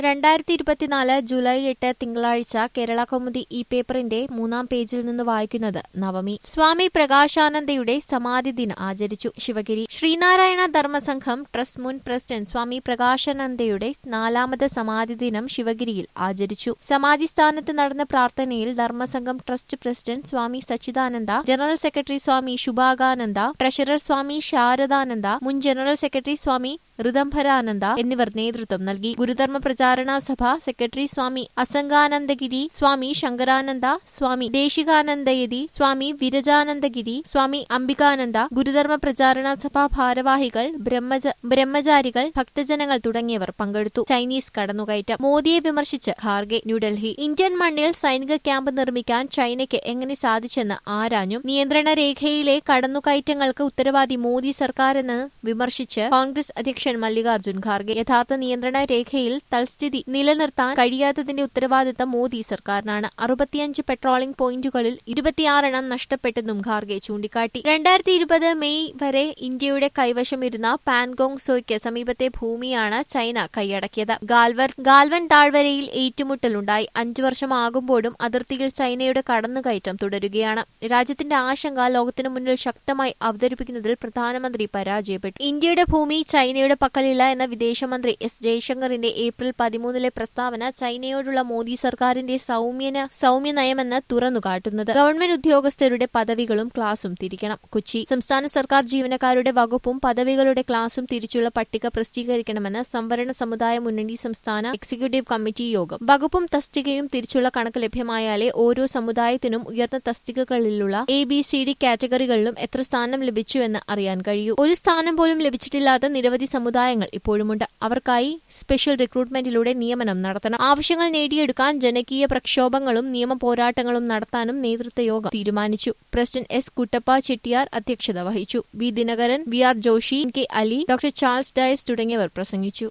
രണ്ടായിരത്തി ഇരുപത്തിനാല് ജൂലൈ എട്ട് തിങ്കളാഴ്ച കേരള കൗമുദി ഈ പേപ്പറിന്റെ മൂന്നാം പേജിൽ നിന്ന് വായിക്കുന്നത് നവമി സ്വാമി പ്രകാശാനന്ദയുടെ സമാധി ദിനം ആചരിച്ചു ശിവഗിരി ശ്രീനാരായണ ധർമ്മസംഘം ട്രസ്റ്റ് മുൻ പ്രസിഡന്റ് സ്വാമി പ്രകാശാനന്ദയുടെ നാലാമത് സമാധി ദിനം ശിവഗിരിയിൽ ആചരിച്ചു സമാധി സ്ഥാനത്ത് നടന്ന പ്രാർത്ഥനയിൽ Dharmasangham trust president Swami Sachidananda general secretary Swami Subhakananda treasurer Swami Saradananda മുൻ ജനറൽ സെക്രട്ടറി സ്വാമി ഋതംഭരാനന്ദ എന്നിവർ നേതൃത്വം നൽകി ഗുരുധർമ്മ പ്രചാരണ സഭ സെക്രട്ടറി സ്വാമി അസംഗാനന്ദഗിരി സ്വാമി ശങ്കരാനന്ദ സ്വാമി ദേശികാനന്ദയതി സ്വാമി വിരജാനന്ദഗിരി സ്വാമി അംബികാനന്ദ ഗുരുധർമ്മ പ്രചാരണ സഭ ഭാരവാഹികൾ ബ്രഹ്മച ബ്രഹ്മചാരികൾ ഭക്തജനങ്ങൾ തുടങ്ങിയവർ പങ്കെടുത്തു ചൈനീസ് കടന്നുകയറ്റം മോദിയെ വിമർശിച്ച് ഖാർഗെ ന്യൂഡൽഹി ഇന്ത്യൻ മണ്ണിൽ സൈനിക ക്യാമ്പ് നിർമ്മിക്കാൻ ചൈനയ്ക്ക് എങ്ങനെ സാധിച്ചെന്ന് ആരാഞ്ഞും നിയന്ത്രണ രേഖയിലെ കടന്നുകയറ്റങ്ങൾക്ക് ഉത്തരവാദി മോദി സർക്കാരെന്ന് വിമർശിച്ച് കോൺഗ്രസ് അധ്യക്ഷൻ മല്ലികാർജ്ജുൻ ഖാർഗെ യഥാർത്ഥ നിയന്ത്രണ രേഖയിൽ തൽസ്ഥിതി നിലനിർത്താൻ കഴിയാത്തതിന്റെ ഉത്തരവാദിത്തം മോദി സർക്കാരിനാണ് അറുപത്തിയഞ്ച് പെട്രോളിംഗ് പോയിന്റുകളിൽ ഇരുപത്തിയാറെണ്ണം നഷ്ടപ്പെട്ടെന്നും ഖാർഗെ ചൂണ്ടിക്കാട്ടി രണ്ടായിരത്തി ഇരുപത് മെയ് വരെ ഇന്ത്യയുടെ കൈവശമിരുന്ന പാൻഗോങ് സോയ്ക്ക് സമീപത്തെ ഭൂമിയാണ് ചൈന കൈയടക്കിയത് ഗാൽവർ ഗാൽവൻ താഴ്വരയിൽ ഏറ്റുമുട്ടലുണ്ടായി അഞ്ചു വർഷമാകുമ്പോഴും അതിർത്തിയിൽ ചൈനയുടെ കടന്നുകയറ്റം തുടരുകയാണ് രാജ്യത്തിന്റെ ആശങ്ക ലോകത്തിനു മുന്നിൽ ശക്തമായി അവതരിപ്പിക്കുന്നതിൽ പ്രധാനമന്ത്രി പരാജയപ്പെട്ടു ഇന്ത്യയുടെ ഭൂമി ചൈനയുടെ പക്കലില്ല എന്ന വിദേശമന്ത്രി എസ് ജയശങ്കറിന്റെ ഏപ്രിൽ പതിമൂന്നിലെ പ്രസ്താവന ചൈനയോടുള്ള മോദി സർക്കാരിന്റെ സൗമ്യന സൗമ്യ നയമെന്ന് തുറന്നുകാട്ടുന്നത് ഗവൺമെന്റ് ഉദ്യോഗസ്ഥരുടെ പദവികളും ക്ലാസും തിരിക്കണം കൊച്ചി സംസ്ഥാന സർക്കാർ ജീവനക്കാരുടെ വകുപ്പും പദവികളുടെ ക്ലാസും തിരിച്ചുള്ള പട്ടിക പ്രസിദ്ധീകരിക്കണമെന്ന് സംവരണ സമുദായ മുന്നണി സംസ്ഥാന എക്സിക്യൂട്ടീവ് കമ്മിറ്റി യോഗം വകുപ്പും തസ്തികയും തിരിച്ചുള്ള കണക്ക് ലഭ്യമായാലേ ഓരോ സമുദായത്തിനും ഉയർന്ന തസ്തികകളിലുള്ള എ ബി സി ഡി കാറ്റഗറികളിലും എത്ര സ്ഥാനം ലഭിച്ചുവെന്ന് അറിയാൻ കഴിയൂ ഒരു സ്ഥാനം പോലും ലഭിച്ചിട്ടില്ലാത്ത നിരവധി സമുദായങ്ങൾ ഇപ്പോഴുമുണ്ട് അവർക്കായി സ്പെഷ്യൽ റിക്രൂട്ട്മെന്റിലൂടെ നിയമനം നടത്തണം ആവശ്യങ്ങൾ നേടിയെടുക്കാൻ ജനകീയ പ്രക്ഷോഭങ്ങളും നിയമ പോരാട്ടങ്ങളും നടത്താനും നേതൃത്വ യോഗം തീരുമാനിച്ചു പ്രസിഡന്റ് എസ് കുട്ടപ്പ ചെട്ടിയാർ അധ്യക്ഷത വഹിച്ചു V Dinakaran V R Joshi K Ali doctor Charles Dias തുടങ്ങിയവർ പ്രസംഗിച്ചു